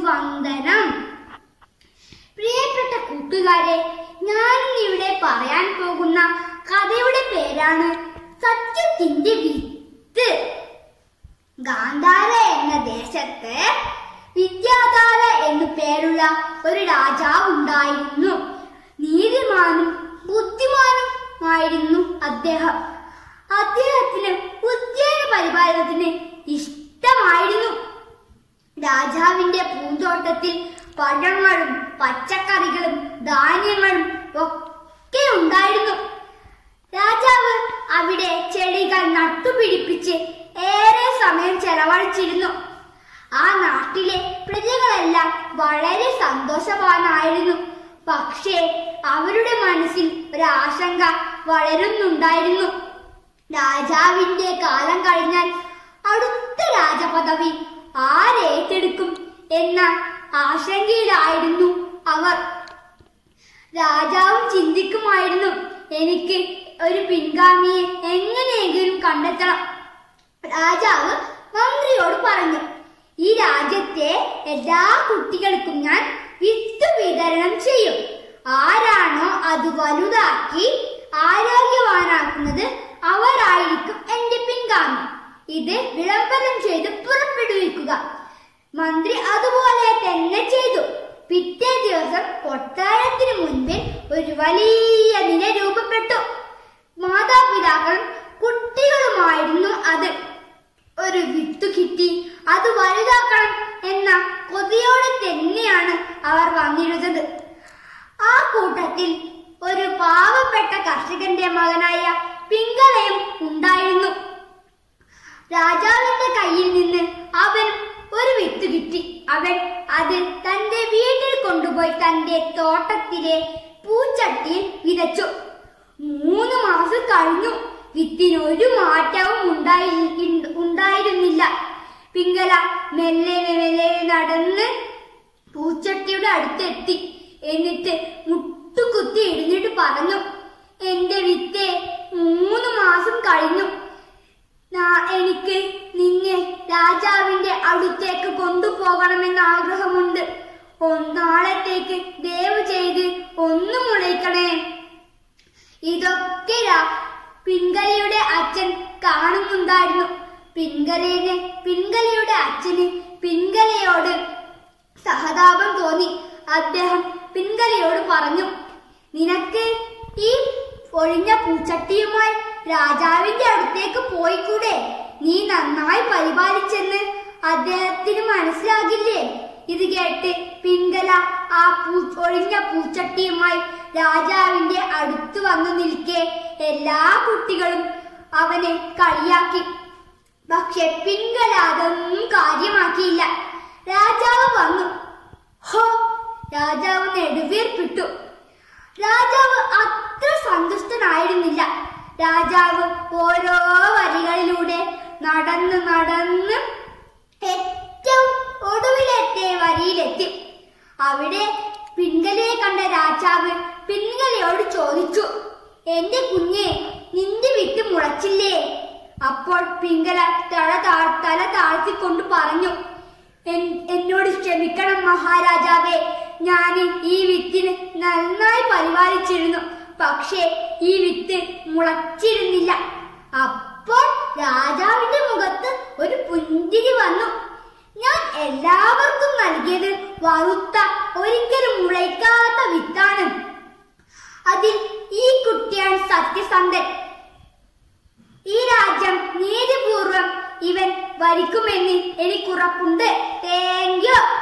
വന്ദനം പ്രിയപ്പെട്ട കൂട്ടുകാരെ ഞാൻ ഇവിടെ പറയാൻ പോകുന്ന കഥയുടെ പേരാണ് സത്യത്തിന്റെ വിത്ത് ഗാന്ധാര എന്ന ദേശത്ത് വിദ്യാധാര എന്നു പേരുള്ള ഒരു രാജാവ് ഉണ്ടായിരുന്നു നീതിമാനും ബുദ്ധിമാനും ആയിരുന്നു അദ്ദേഹം അദ്ദേഹത്തിന് ഉദ്യാന പരിപാലനത്തിന് ഇഷ്ടമായിരുന്നു രാജാവിന്റെ പൂന്തോട്ടത്തിൽ പഴങ്ങളും പച്ചക്കറികളും ധാന്യങ്ങളും ഒക്കെ ഉണ്ടായിരുന്നു രാജാവ് അവിടെ ചെടികൾ നട്ടുപിടിപ്പിച്ച് ഏറെ സമയം ചെലവഴിച്ചിരുന്നു ആ നാട്ടിലെ പ്രജകളെല്ലാം വളരെ സന്തോഷവാനായിരുന്നു പക്ഷേ അവരുടെ മനസ്സിൽ ഒരു ആശങ്ക വളരുന്നുണ്ടായിരുന്നു രാജാവിന്റെ കാലം കഴിഞ്ഞാൽ അടുത്ത രാജപദവി ആരേറ്റെടുക്കും എന്ന ആശങ്കയിലായിരുന്നു അവർ രാജാവും ചിന്തിക്കുമായിരുന്നു എനിക്ക് ഒരു പിൻഗാമിയെ എങ്ങനെയെങ്കിലും കണ്ടെത്തണം രാജാവ് മന്ത്രിയോട് പറഞ്ഞു ഈ രാജ്യത്തെ എല്ലാ കുട്ടികൾക്കും ഞാൻ വിത്ത് വിതരണം ചെയ്യും ആരാണോ അത് വലുതാക്കി ആരോഗ്യവാനാക്കുന്നത് അവരായിരിക്കും എന്റെ പിൻഗാമി ഇത് വിളംബരം ചെയ്ത് പുറപ്പെടുവിക്കുക മന്ത്രി അതുപോലെ തന്നെ ചെയ്തു പിറ്റേ ദിവസം കൊട്ടാരത്തിന് മുൻപിൽ ഒരു വലിയ നില രൂപപ്പെട്ടു മാതാപിതാക്കളും കുട്ടികളുമായിരുന്നു അത് ഒരു വിത്തു കിട്ടി അത് വലുതാക്കണം എന്ന കൊതിയോടെ തന്നെയാണ് അവർ വന്നിരുന്നത് ആ കൂട്ടത്തിൽ ഒരു പാവപ്പെട്ട കർഷകന്റെ മകനായ പിങ്കളയും ഉണ്ടായിരുന്നു രാജാവിന്റെ കയ്യിൽ നിന്ന് അവൻ ഒരു വിത്ത് കിട്ടി അവൻ അത് തന്റെ വീട്ടിൽ കൊണ്ടുപോയി തന്റെ തോട്ടത്തിലെ പൂച്ചട്ടിയിൽ വിതച്ചു മൂന്ന് മാസം കഴിഞ്ഞു വിത്തിന് ഒരു മാറ്റവും ഉണ്ടായി ഉണ്ടായിരുന്നില്ല പിങ്കല മെല്ലെ മെല്ലെ നടന്ന് പൂച്ചട്ടിയുടെ അടുത്തെത്തി എന്നിട്ട് മുട്ടുകുത്തി എഴുന്നിട്ട് പറഞ്ഞു എന്റെ വിത്തെ മൂന്ന് മാസം കഴിഞ്ഞു നാ- എനിക്ക് നിന്നെ രാജാവിന്റെ അടുത്തേക്ക് കൊണ്ടുപോകണമെന്ന് ആഗ്രഹമുണ്ട് ഒന്നാളത്തേക്ക് ദയവ് ചെയ്ത് ഒന്ന് മുളയ്ക്കണേ ഇതൊക്കെ രാ- പിൻഗലിയുടെ അച്ഛൻ കാണുന്നുണ്ടായിരുന്നു പിൻഗലിന് പിൻഗലിയുടെ അച്ഛന് പിൻഗലയോട് സഹതാപം തോന്നി അദ്ദേഹം പിൻഗലിയോട് പറഞ്ഞു നിനക്ക് ഈ ഒഴിഞ്ഞ പൂച്ചട്ടിയുമായി രാജാവിന്റെ അടുത്തേക്ക് പോയിക്കൂടെ നീ നന്നായി പരിപാലിച്ചെന്ന് അദ്ദേഹത്തിന് മനസ്സിലാകില്ലേ ഇത് കേട്ട് പിങ്കല ആ പൂ ഒഴിഞ്ഞ പൂച്ചട്ടിയുമായി രാജാവിന്റെ അടുത്ത് വന്നു നിൽക്കെ എല്ലാ കുട്ടികളും അവനെ കളിയാക്കി പക്ഷെ പിങ്കല അതൊന്നും കാര്യമാക്കിയില്ല രാജാവ് വന്നു ഹോ രാജാവ് നെടുവീർപ്പിട്ടു രാജാവ് അത്ര സന്തുഷ്ടനായിരുന്നില്ല രാജാവ് ഓരോ വരികളിലൂടെ നടന്ന് നടന്ന് ഏറ്റവും ഒടുവിലത്തെ വരിയിലെത്തി അവിടെ പിൻഗലയെ കണ്ട രാജാവ് പിൻഗലയോട് ചോദിച്ചു എന്റെ കുഞ്ഞെ നിന്റെ വിത്ത് മുളച്ചില്ലേ അപ്പോൾ പിങ്കല തല താ- തല താഴ്ത്തിക്കൊണ്ട് പറഞ്ഞു "എൻ- എന്നോട് ക്ഷമിക്കണം മഹാരാജാവേ ഞാൻ ഈ വിത്തിന് നന്നായി പരിപാലിച്ചിരുന്നു പക്ഷേ ഈ വിത്ത് മുളച്ചിരുന്നില്ല അപ്പോൾ രാജാവിന്റെ മുഖത്ത് ഒരു പുഞ്ചിരി വന്നു ഞാൻ എല്ലാവർക്കും നൽകിയത് വറുത്ത ഒരിക്കലും മുളയ്ക്കാത്ത വിത്താണ് അതിൽ ഈ കുട്ടിയാണ് സത്യസന്ധൻ ഈ രാജ്യം നീതിപൂർവം ഇവൻ ഭരിക്കുമെന്ന് എനിക്കുറപ്പുണ്ട് താങ്ക് യു